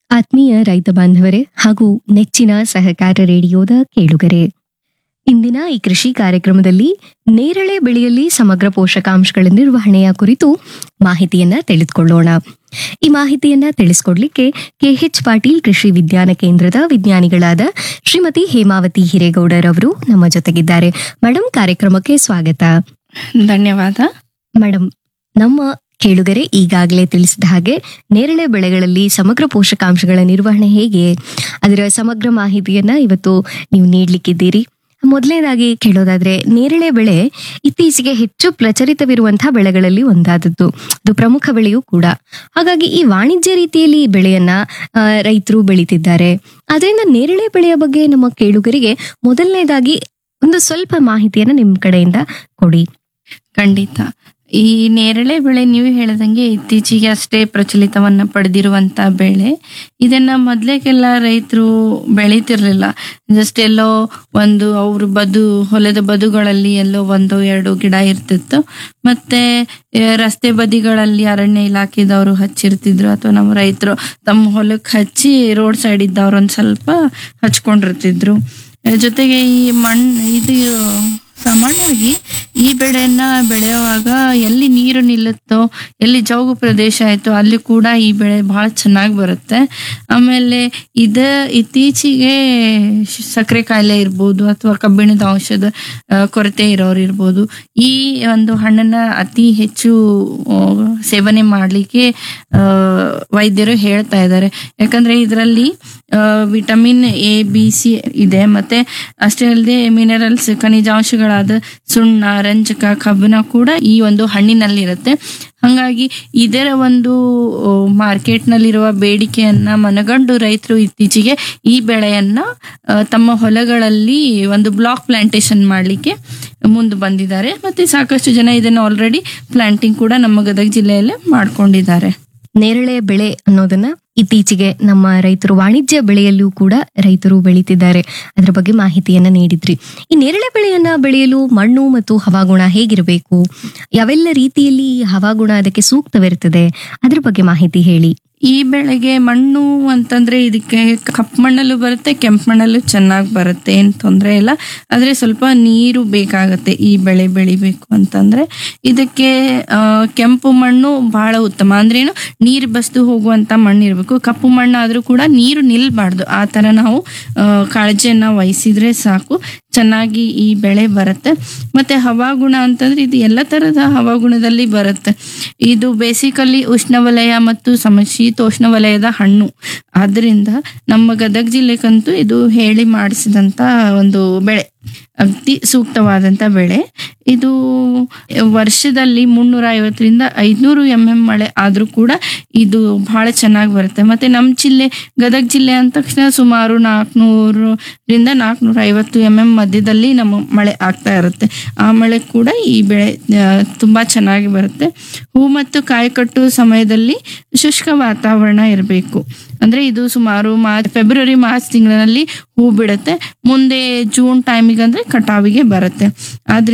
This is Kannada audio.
ಆತ್ಮೀಯ ರೈತ ಬಾಂಧವರೇ ಹಾಗೂ ನೆಚ್ಚಿನ ಸಹಕಾರ ರೇಡಿಯೋದ ಕೇಳುಗರೆ ಇಂದಿನ ಈ ಕೃಷಿ ಕಾರ್ಯಕ್ರಮದಲ್ಲಿ ನೇರಳೆ ಬೆಳೆಯಲ್ಲಿ ಸಮಗ್ರ ಪೋಷಕಾಂಶಗಳ ನಿರ್ವಹಣೆಯ ಕುರಿತು ಮಾಹಿತಿಯನ್ನ ತಿಳಿದುಕೊಳ್ಳೋಣ ಈ ಮಾಹಿತಿಯನ್ನ ತಿಳಿಸ್ಕೊಡ್ಲಿಕ್ಕೆ ಕೆಎಚ್ ಪಾಟೀಲ್ ಕೃಷಿ ವಿಜ್ಞಾನ ಕೇಂದ್ರದ ವಿಜ್ಞಾನಿಗಳಾದ ಶ್ರೀಮತಿ ಹೇಮಾವತಿ ಹಿರೇಗೌಡರವರು ನಮ್ಮ ಜೊತೆಗಿದ್ದಾರೆ ಮೇಡಮ್ ಕಾರ್ಯಕ್ರಮಕ್ಕೆ ಸ್ವಾಗತ ಧನ್ಯವಾದ ಮೇಡಮ್ ನಮ್ಮ ಕೇಳುಗರೆ ಈಗಾಗಲೇ ತಿಳಿಸಿದ ಹಾಗೆ ನೇರಳೆ ಬೆಳೆಗಳಲ್ಲಿ ಸಮಗ್ರ ಪೋಷಕಾಂಶಗಳ ನಿರ್ವಹಣೆ ಹೇಗೆ ಅದರ ಸಮಗ್ರ ಮಾಹಿತಿಯನ್ನ ಇವತ್ತು ನೀವು ನೀಡ್ಲಿಕ್ಕಿದ್ದೀರಿ ಮೊದಲನೇದಾಗಿ ಕೇಳೋದಾದ್ರೆ ನೇರಳೆ ಬೆಳೆ ಇತ್ತೀಚೆಗೆ ಹೆಚ್ಚು ಪ್ರಚಲಿತವಿರುವಂತಹ ಬೆಳೆಗಳಲ್ಲಿ ಒಂದಾದದ್ದು ಅದು ಪ್ರಮುಖ ಬೆಳೆಯೂ ಕೂಡ ಹಾಗಾಗಿ ಈ ವಾಣಿಜ್ಯ ರೀತಿಯಲ್ಲಿ ಈ ಬೆಳೆಯನ್ನ ರೈತರು ಬೆಳೀತಿದ್ದಾರೆ ಅದರಿಂದ ನೇರಳೆ ಬೆಳೆಯ ಬಗ್ಗೆ ನಮ್ಮ ಕೇಳುಗರಿಗೆ ಮೊದಲನೇದಾಗಿ ಒಂದು ಸ್ವಲ್ಪ ಮಾಹಿತಿಯನ್ನ ನಿಮ್ಮ ಕಡೆಯಿಂದ ಕೊಡಿ ಖಂಡಿತ ಈ ನೇರಳೆ ಬೆಳೆ ನೀವು ಹೇಳದಂಗೆ ಇತ್ತೀಚೆಗೆ ಅಷ್ಟೇ ಪ್ರಚಲಿತವನ್ನ ಪಡೆದಿರುವಂತ ಬೆಳೆ ಇದನ್ನ ಮೊದ್ಲೇಗೆಲ್ಲ ರೈತರು ಬೆಳೀತಿರ್ಲಿಲ್ಲ ಜಸ್ಟ್ ಎಲ್ಲೋ ಒಂದು ಅವ್ರ ಬದು ಹೊಲದ ಬದುಗಳಲ್ಲಿ ಎಲ್ಲೋ ಒಂದು ಎರಡು ಗಿಡ ಇರ್ತಿತ್ತು ಮತ್ತೆ ಆ, ರಸ್ತೆ ಬದಿಗಳಲ್ಲಿ ಅರಣ್ಯ ಇಲಾಖೆದವರು ಹಚ್ಚಿರ್ತಿದ್ರು ಅಥವಾ ನಮ್ಮ ರೈತರು ತಮ್ಮ ಹೊಲಕ್ಕೆ ಹಚ್ಚಿ ರೋಡ್ ಸೈಡ್ ಇದ್ದವ್ರು ಒಂದ್ ಸ್ವಲ್ಪ ಹಚ್ಕೊಂಡಿರ್ತಿದ್ರು ಆ, ಜೊತೆಗೆ ಈ ಮಣ್ಣು ಇದು ಸಾಮಾನ್ಯವಾಗಿ ಈ ಬೆಳೆಯನ್ನ ಬೆಳೆಯುವಾಗ ಎಲ್ಲಿ ನೀರು ನಿಲ್ಲುತ್ತೋ ಎಲ್ಲಿ ಜೌಗು ಪ್ರದೇಶ ಆಯ್ತೋ ಅಲ್ಲಿ ಕೂಡ ಈ ಬೆಳೆ ಬಹಳ ಚೆನ್ನಾಗಿ ಬರುತ್ತೆ ಆಮೇಲೆ ಇದ ಇತ್ತೀಚೆಗೆ ಶ- ಸಕ್ಕರೆ ಕಾಯಿಲೆ ಇರ್ಬೋದು ಅಥವಾ ಕಬ್ಬಿಣದ ಔಷಧ ಆ, ಕೊರತೆ ಇರೋರು ಇರ್ಬೋದು ಈ ಒಂದು ಹಣ್ಣನ್ನ ಅತಿ ಹೆಚ್ಚು ಆ, ಸೇವನೆ ಮಾಡ್ಲಿಕ್ಕೆ ಆ, ವೈದ್ಯರು ಹೇಳ್ತಾ ಇದ್ದಾರೆ ಯಾಕಂದ್ರೆ ಇದರಲ್ಲಿ ವಿಟಮಿನ್ ಎ ಬಿ ಸಿ ಇದೆ ಮತ್ತೆ ಅಷ್ಟೇ ಅಲ್ಲದೆ ಮಿನರಲ್ಸ್ ಖನಿಜಾಂಶಗಳಾದ ಸುಣ್ಣ ರಂಜಕ ಕಬ್ಬಿಣ ಕೂಡ ಈ ಒಂದು ಹಣ್ಣಿನಲ್ಲಿ ಇರುತ್ತೆ ಹಾಗಾಗಿ ಇದರ ಒಂದು ಮಾರ್ಕೆಟ್ ನಲ್ಲಿರುವ ಬೇಡಿಕೆಯನ್ನ ಮನಗಂಡು ರೈತರು ಇತ್ತೀಚೆಗೆ ಈ ಬೆಳೆಯನ್ನ ಆ, ತಮ್ಮ ಹೊಲಗಳಲ್ಲಿ ಒಂದು ಬ್ಲಾಕ್ ಪ್ಲಾಂಟೇಶನ್ ಮಾಡ್ಲಿಕ್ಕೆ ಮುಂದೆ ಬಂದಿದ್ದಾರೆ ಮತ್ತೆ ಸಾಕಷ್ಟು ಜನ ಇದನ್ನ ಆಲ್ರೆಡಿ ಪ್ಲಾಂಟಿಂಗ್ ಕೂಡ ನಮ್ಮ ಗದಗ ಜಿಲ್ಲೆಯಲ್ಲೇ ಮಾಡ್ಕೊಂಡಿದ್ದಾರೆ ನೇರಳೆ ಬೆಳೆ ಅನ್ನೋದನ್ನ ಇತ್ತೀಚೆಗೆ ನಮ್ಮ ರೈತರು ವಾಣಿಜ್ಯ ಬೆಳೆಯಲ್ಲೂ ಕೂಡ ರೈತರು ಬೆಳೀತಿದ್ದಾರೆ ಅದರ ಬಗ್ಗೆ ಮಾಹಿತಿಯನ್ನ ನೀಡಿದ್ರಿ ಈ ನೇರಳೆ ಬೆಳೆಯನ್ನ ಬೆಳೆಯಲು ಮಣ್ಣು ಮತ್ತು ಹವಾಗುಣ ಹೇಗಿರಬೇಕು ಯಾವೆಲ್ಲ ರೀತಿಯಲ್ಲಿ ಈ ಹವಾಗುಣ ಅದಕ್ಕೆ ಸೂಕ್ತವಿರುತ್ತದೆ ಅದ್ರ ಬಗ್ಗೆ ಮಾಹಿತಿ ಹೇಳಿ ಈ ಬೆಳೆಗೆ ಮಣ್ಣು ಅಂತಂದ್ರೆ ಇದಕ್ಕೆ ಕಪ್ಪು ಮಣ್ಣಲ್ಲೂ ಬರುತ್ತೆ ಕೆಂಪು ಮಣ್ಣಲ್ಲೂ ಚೆನ್ನಾಗಿ ಬರುತ್ತೆ ಏನ್ ತೊಂದರೆ ಇಲ್ಲ ಆದ್ರೆ ಸ್ವಲ್ಪ ನೀರು ಬೇಕಾಗತ್ತೆ ಈ ಬೆಳೆ ಬೆಳಿಬೇಕು ಅಂತಂದ್ರೆ ಇದಕ್ಕೆ ಆ, ಕೆಂಪು ಮಣ್ಣು ಬಹಳ ಉತ್ತಮ ಅಂದ್ರೆ ಏನು ನೀರು ಬಸ್ದು ಹೋಗುವಂತ ಮಣ್ಣು ಇರಬೇಕು ಕಪ್ಪು ಮಣ್ಣು ಆದ್ರೂ ಕೂಡ ನೀರು ನಿಲ್ಬಾರ್ದು ಆ ತರ ನಾವು ಆ, ಕಾಳಜಿಯನ್ನ ವಹಿಸಿದ್ರೆ ಸಾಕು ಚೆನ್ನಾಗಿ ಈ ಬೆಳೆ ಬರುತ್ತೆ ಮತ್ತೆ ಹವಾಗುಣ ಅಂತಂದ್ರೆ ಇದು ಎಲ್ಲ ತರದ ಹವಾಗುಣದಲ್ಲಿ ಬರುತ್ತೆ ಇದು ಬೇಸಿಕಲಿ ಉಷ್ಣವಲಯ ಮತ್ತು ಸಮಶೀತೋಷ್ಣ ವಲಯದ ಹಣ್ಣು ಆದ್ರಿಂದ ನಮ್ಮ ಗದಗ ಜಿಲ್ಲೆಗಂತೂ ಇದು ಹೇಳಿ ಮಾಡಿಸಿದಂತ ಒಂದು ಬೆಳೆ ಅತಿ ಸೂಕ್ತವಾದಂತ ಬೆಳೆ ಇದು ವರ್ಷದಲ್ಲಿ ಮುನ್ನೂರ ಐವತ್ತರಿಂದ ಐದ್ನೂರು ಎಂ ಎಂ ಮಳೆ ಆದ್ರೂ ಕೂಡ ಇದು ಬಹಳ ಚೆನ್ನಾಗಿ ಬರುತ್ತೆ ಮತ್ತೆ ನಮ್ಮ ಜಿಲ್ಲೆ ಗದಗ ಜಿಲ್ಲೆ ಅಂದ ತಕ್ಷಣ ಸುಮಾರು ನಾಲ್ಕುನೂರರಿಂದ ನಾಲ್ಕುನೂರ ಐವತ್ತು ಎಂ ಎಂ ಮಧ್ಯದಲ್ಲಿ ನಮ್ಮ ಮಳೆ ಆಗ್ತಾ ಇರುತ್ತೆ ಆ ಮಳೆ ಕೂಡ ಈ ಬೆಳೆ ಆ, ತುಂಬಾ ಚೆನ್ನಾಗಿ ಬರುತ್ತೆ ಹೂ ಮತ್ತು ಕಾಯಿ ಕಟ್ಟುವ ಸಮಯದಲ್ಲಿ ಶುಷ್ಕ ವಾತಾವರಣ ಇರಬೇಕು ಅಂದ್ರೆ ಇದು ಸುಮಾರು ಮಾರ್ಚ್ ಫೆಬ್ರವರಿ ಮಾರ್ಚ್ ತಿಂಗಳಿನಲ್ಲಿ ಹೂ ಬಿಡುತ್ತೆ ಮುಂದೆ ಜೂನ್ ಟೈಮಿಗೆ ಅಂದ್ರೆ ಕಟಾವಿಗೆ ಬರುತ್ತೆ ಆದ್ರೆ